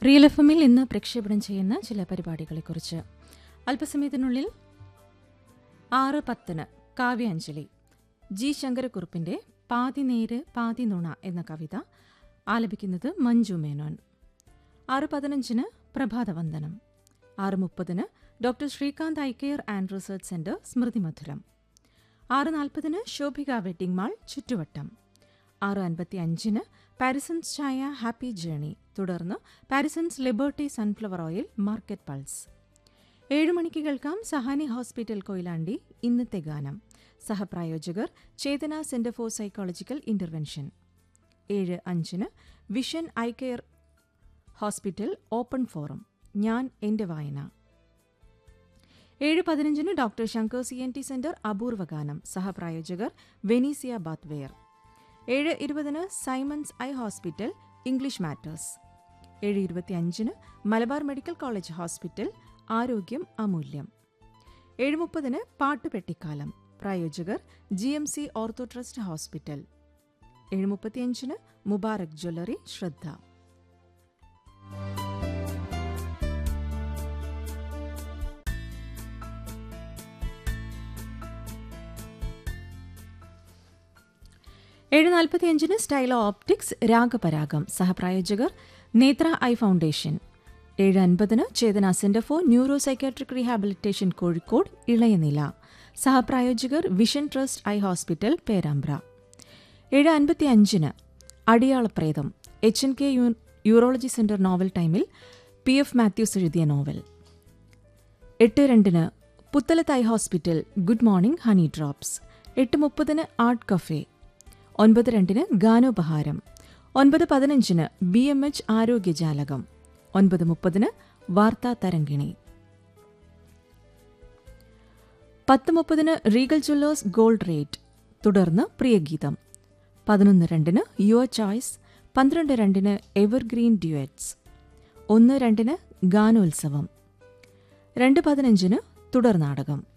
real F എമ്മിൽ ഇന്ന് പ്രക്ഷേപണം ചെയ്യുന്ന ചില പരിപാടികളെക്കുറിച്ച് അല്പസമയത്തിനുള്ളിൽ ആറ് പത്തിന് കാവ്യാഞ്ജലി ജി ശങ്കരക്കുറുപ്പിന്റെ പാതി നേര് പാതി നുണ എന്ന കവിത ആലപിക്കുന്നത് മഞ്ജു മേനോൻ ആറ് പതിനഞ്ചിന് പ്രഭാതവന്ദനം ആറ് മുപ്പതിന് doctor Srikanth eye care and research centre Smrithi Madhuram ആറ് നാൽപ്പതിന് ശോഭിക വെഡിംഗ് മാൾ ചുറ്റുവട്ടം ആറ് അൻപത്തി അഞ്ചിന് പാരിസൺസ് ചായ ഹാപ്പി ജേണി തുടർന്ന് Parisons liberty sunflower oil market pulse ഏഴ് മണിക്ക് കേൾക്കാം സഹാനി ഹോസ്പിറ്റൽ കൊയിലാണ്ടി ഇന്നത്തെ ഗാനം സഹപ്രായോജകർ Chethana centre for psychological intervention ഏഴ് അഞ്ചിന് vision eye care hospital open forum ഞാൻ എന്റെ വായന ഏഴ് പതിനഞ്ചിന് doctor Shankar C N T centre അപൂർവ ഗാനം സഹപ്രായോജകർ വെനീസിയ ബാത്വെയർ ഏഴ് ഇരുപതിന് Simons eye hospital English matters ഏഴ് ഇരുപത്തിയഞ്ചിന് മലബാർ മെഡിക്കൽ കോളേജ് ഹോസ്പിറ്റൽ ആരോഗ്യം അമൂല്യം ഏഴ് മുപ്പതിന് പാട്ടുപെട്ടിക്കാലം പ്രായോജകർ G M C ortho trust hospital ഏഴ് മുപ്പത്തിയഞ്ചിന് മുബാറക് ജ്വല്ലറി ശ്രദ്ധ ഏഴ് നാൽപ്പത്തിയഞ്ചിന് സ്റ്റൈലോ ഓപ്റ്റിക്സ് രാഗപരാഗം സഹപ്രായോജകർ നേത്ര ഐ ഫൗണ്ടേഷൻ ഏഴ് അൻപതിന് Chethana centre for neuro psychiatric rehabilitation Kozhikode Ilayanila സഹപ്രായോജകർ vision trust eye hospital Perambra ഏഴ് അൻപത്തി അഞ്ചിന് Adiyalapretham H N K urology centre novel ടൈമിൽ പി എഫ് മാത്യൂസ് എഴുതിയ നോവൽ എട്ട് രണ്ടിന് Puthalath eye hospital good morning honey drops എട്ട് മുപ്പതിന് ആർട്ട് കഫേ ഒൻപത് രണ്ടിന് ഗാനോപഹാരം ഒൻപത് പതിനഞ്ചിന് ബി എം എച്ച് ആരോഗ്യജാലകം ഒൻപത് മുപ്പതിന് വാർത്താ തരംഗിണി പത്ത് മുപ്പതിന് റീഗൽ ജ്വല്ലേഴ്സ് ഗോൾഡ് റേറ്റ് തുടർന്ന് പ്രിയഗീതം പതിനൊന്ന് രണ്ടിന് യുവർ ചോയ്സ് പന്ത്രണ്ട് രണ്ടിന് എവർഗ്രീൻ ഡ്യുവറ്റ്സ് ഒന്ന് രണ്ടിന് ഗാനോത്സവം രണ്ട് പതിനഞ്ചിന് തുടർ നാടകം